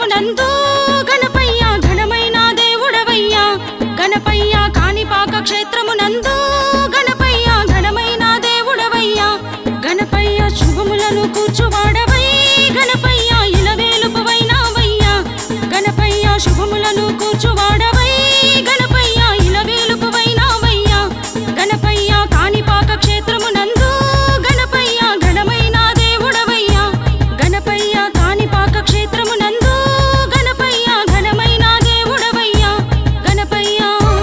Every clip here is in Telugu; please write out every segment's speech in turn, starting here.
క్షేత్రమునందు గణపయ్య ఘనమైన దేవుడవయ్యా గణపయ్య కాణిపాక క్షేత్రమునందు గణపయ్య ఘనమైన దేవుడవయ్యా గణపయ్య శుభములను కూర్చువాడవై గణపయ్య ఇలవేలుపువైనావయ్యా గణపయ్య శుభములను కూర్చువాడవై గణపయ్య ఇలవేలుపువైనావయ్యా గణపయ్య కాణిపాక క్షేత్రమునందు గణపయ్య ఘనమైన దేవుడవయ్యా గణపయ్య కాణిపాక క్షేత్రమునందు గణపయ్య ఘనమైన దేవుడవయ్యా గణపయ్య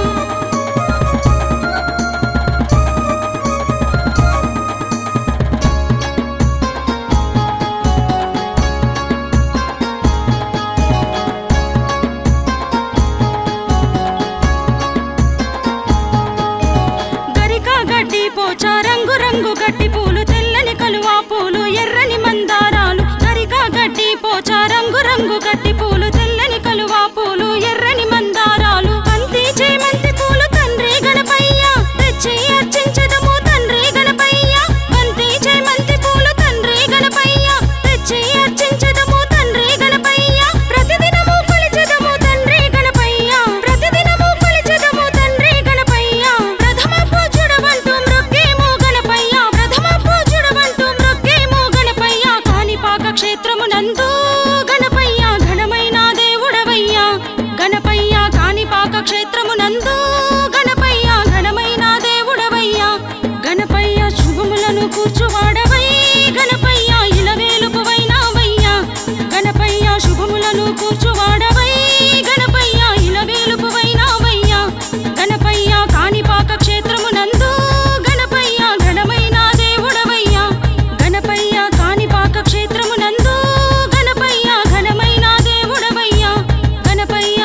గరిక గడ్డి పోచ రంగు రంగు గడ్డి పూలు తెల్లని కలువా పూలు ఎర్రని మందారాలు గరిక గడ్డి పోచ రంగు రంగు గడ్డి పూలు తెల్లని కలువా పూలు ఎర్రని మందారాలు బంతి చేమంతి పూలు తండ్రి గణపయ్య తెచ్చి అర్చించదము తండ్రి గణపయ్య బంతి చేమంతి పూలు తండ్రి గణపయ్య తెచ్చి అర్చించదము తండ్రి గణపయ్య ప్రతిదినము కొలిచెదము తండ్రి గణపయ్య ప్రతిదినము కొలిచెదము తండ్రి గణపయ్య ప్రథమ పూజుడవంటూ మృక్కేము గణపయ్య ప్రథమ పూజుడవంటూ మృక్కేము గణపయ్య కాణిపాక క్షేత్రమునందు గణపయ్య ఘనమైన దేవుడవయ్యా గణపయ్య కాణిపాక క్షేత్రమునందు గణపయ్య ఘనమైన దేవుడవయ్యా గణపయ్య శుభములను కూర్చువాడవై గణపయ్య ఇలవేలుపువైనావయ్యా గణపయ్య శుభములను కూర్చువాడవై గణపయ్య ఇలవేలుపువైనావయ్యా గణపయ్య కాణిపాక క్షేత్రమునందు గణపయ్య ఘనమైన దేవుడవయ్యా గణపయ్య కాణిపాక క్షేత్రమునందు గణపయ్య ఘనమైన దేవుడవయ్యా గణపయ్య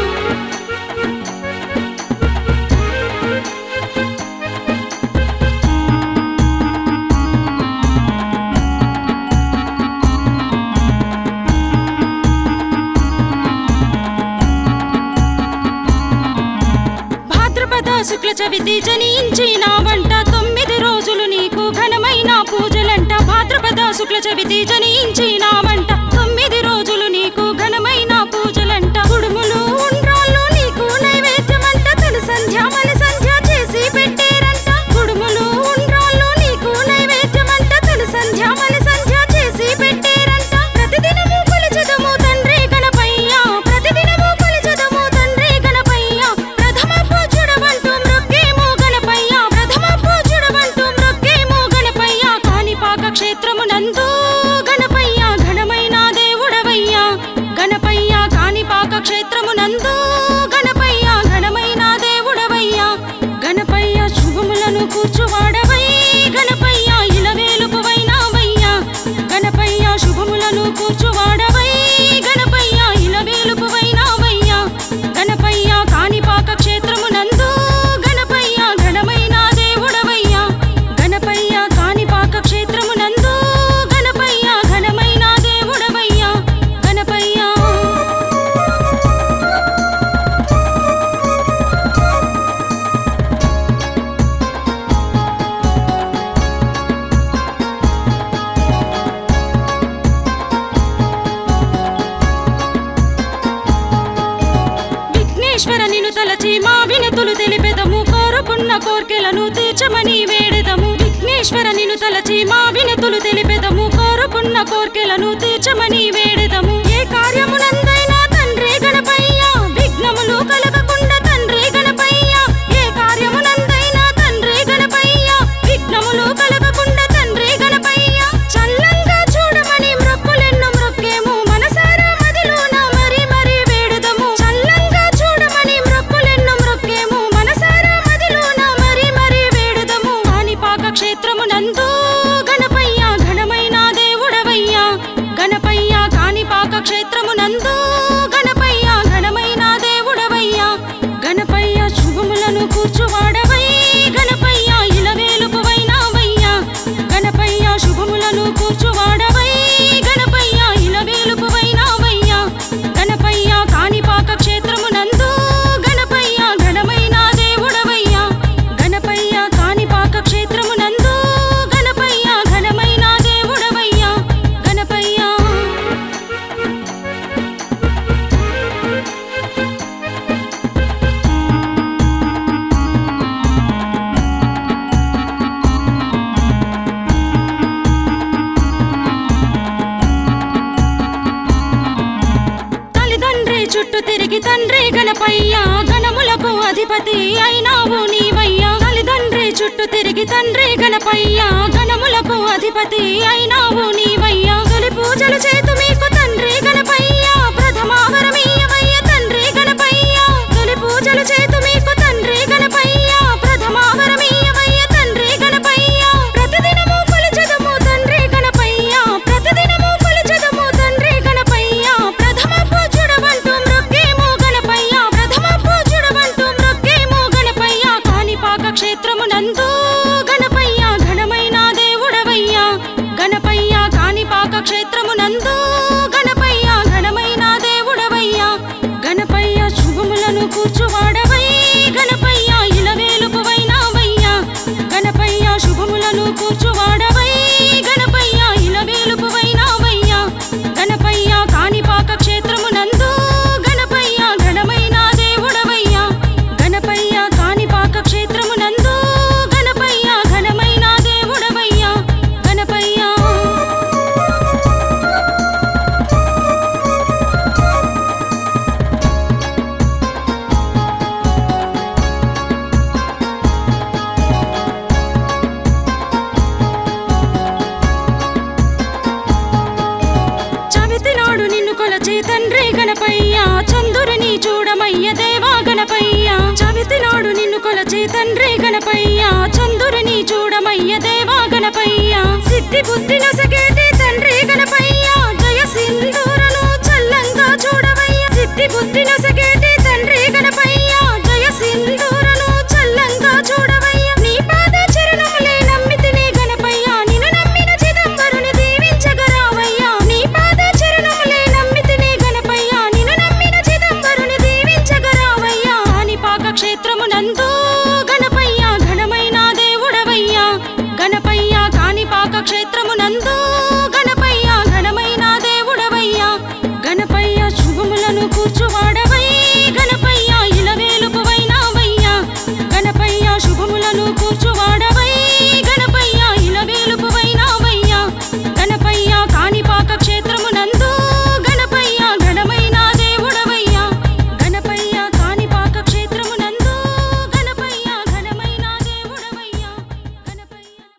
భాద్రపద శుక్ల చవితి జనించిన వంట తొమ్మిది రోజులు నీకు ఘనమైన పూజలంట భాద్రపద శుక్ల చవితి జనించిన వంట తొమ్మిది రోజులు నీకు ఘనమైన పూజలంట కుడుములు ఉండ్రాళ్ళు నీకు నైవేద్యమంట తొలి సంధ్య మలి సంధ్య చేసి పెట్టేరంట కుడుములు ఉండ్రాళ్ళు నీకు నైవేద్యమంట తొలి సంధ్య మలి సంధ్య చేసి పెట్టేరంట ప్రతిదినము కొలిచెదము తండ్రి గణపయ్య ప్రతిదినము కొలిచెదము తండ్రి గణపయ్య ప్రథమ పూజుడవంటూ మృక్కేము గణపయ్య ప్రథమ పూజుడవంటూ మృక్కేము గణపయ్య కాణిపాక క్షేత్రమునందు గణపయ్య ఘనమైన దేవుడవయ్యా గణపయ్య కాణిపాక క్షేత్రమునందు గణపయ్య ఘనమైన దేవుడవయ్యా గణపయ్య శుభములను కూర్చువాడవై గణపయ్య ఇలవేలుపువైనావయ్యా గణపయ్య శుభములను కూర్చువాడవై గణపయ్య ఇలవేలుపువైనావయ్యా గణపయ్య కాణిపాక క్షేత్రమునందు గణపయ్య ఘనమైన దేవుడవయ్యా గణపయ్య కాణిపాక క్షేత్రమునందు గణపయ్య ఘనమైన దేవుడవయ్యా గణపయ్య విఘ్నేశ్వర నిన్ను తలచి మా వినతులు తెలిపెదము కోరుకున్న కోర్కెలను తీర్చమని వేడెదము విఘ్నేశ్వర నిన్ను తలచి మా వినతులు తెలిపెదము కోరుకున్న కోర్కెలను తీర్చమని వేడెదము ఏ కార్యమునందైనా తండ్రి గణపయ్య విఘ్నములు కలగకుండా తండ్రి గణపయ్య ఏ కార్యమునందైనా తండ్రి గణపయ్య విఘ్నములు కలగకుండా తండ్రి గణపయ్య చల్లంగా చూడమని మ్రొక్కులెన్ను మ్రొక్కేము మనసారా మదిలోన మరి మరి వేడుదము చల్లంగా చూడమని మ్రొక్కులెన్ను మ్రొక్కేము మనసారా మదిలోన మరి మరి వేడుదము కాణిపాక క్షేత్రమునందు గణపయ్య ఘనమైన దేవుడవయ్యా గణపయ్య కాణిపాక క్షేత్రమునందు గణపయ్య ఘనమైన దేవుడవయ్యా గణపయ్య శుభములను కూర్చువాడవై గణపయ్య ఇలవేలుపువైనావయ్యా గణపయ్య శుభములను కూర్చువాడవై గణపయ్య ఇలవేలుపువైనావయ్యా గణపయ్య కాణిపాక క్షేత్రమునందు గణపయ్య ఘనమైన దేవుడవయ్యా గణపయ్య కాణిపాక క్షేత్రమునందు గణపయ్య ఘనమైన దేవుడవయ్యా గణపయ్య చుట్టూ తిరిగి తండ్రి గణపయ్య గణములకు అధిపతి అయినావు నీవయ్యా తల్లిదండ్రి చుట్టూ తిరిగి తండ్రి గణపయ్య గణములకు అధిపతి అయినావు నీవయ్యా తొలి పూజలు చేతు మీకు తండ్రి గణపయ్య ప్రథమావరమీయవయ్య తండ్రి గణపయ్య తొలి పూజలు చేతు మీకు తండ్రి గణపయ్య ప్రథమావరమీయవయ్య తండ్రి గణపయ్య ప్రతిదినము కొలిచెదము తండ్రి గణపయ్య ప్రతిదినము కొలిచెదము తండ్రి గణపయ్య ప్రథమ పూజుడవంటూ మృక్కేము గణపయ్య ప్రథమ పూజుడవంటూ మృక్కేము గణపయ్య కాణిపాక క్షేత్రమునందు గణపయ్య ఘనమైన దేవుడవయ్యా గణపయ్య కాణిపాక క్షేత్రమునందు గణపయ్య ఘనమైన దేవుడవయ్యా గణపయ్య శుభములను కూర్చువాడవై గణపయ్య ఇలవేలుపువైనావయ్యా గణపయ్య శుభములను కూర్చువాడవై గణపయ్య ఇలవేలుపువైనావయ్యా గణపయ్య కాణిపాక క్షేత్రమునందు గణపయ్య ఘనమైన దేవుడవయ్యా గణపయ్య కాణిపాక క్షేత్రమునందు గణపయ్య ఘనమైన దేవుడవయ్యా గణపయ్య చవితి నాడు నిన్ను కొలచే తండ్రి గణపయ్య చందురుని చూడమయ్య దేవా గణపయ్య చవితి నాడు నిన్ను కొలచే తండ్రి గణపయ్య చందురుని చూడమయ్య దేవా గణపయ్య సిద్ధి బుద్ధి నొసగేటి తండ్రి గణపయ్య జయ సింధూరను చల్లంగా చూడవయ్య సిద్ధి బుద్ధి నొసగేటి తండ్రి గణపయ్య జయ సింధూరను చల్లంగా చూడవయ్య నీ పాద చరణములే నమ్మితిని గణపయ్య నిన్ను నమ్మిన చిదంబరుని దీవించగరావయ్యా నీ పాద చరణములే నమ్మితిని గణపయ్య నిన్ను నమ్మిన చిదంబరుని దీవించగరావయ్యా కాణిపాక క్షేత్రమునందు గణపయ్య ఘనమైన దేవుడవయ్యా గణపయ్య కాణిపాక క్షేత్రమునందు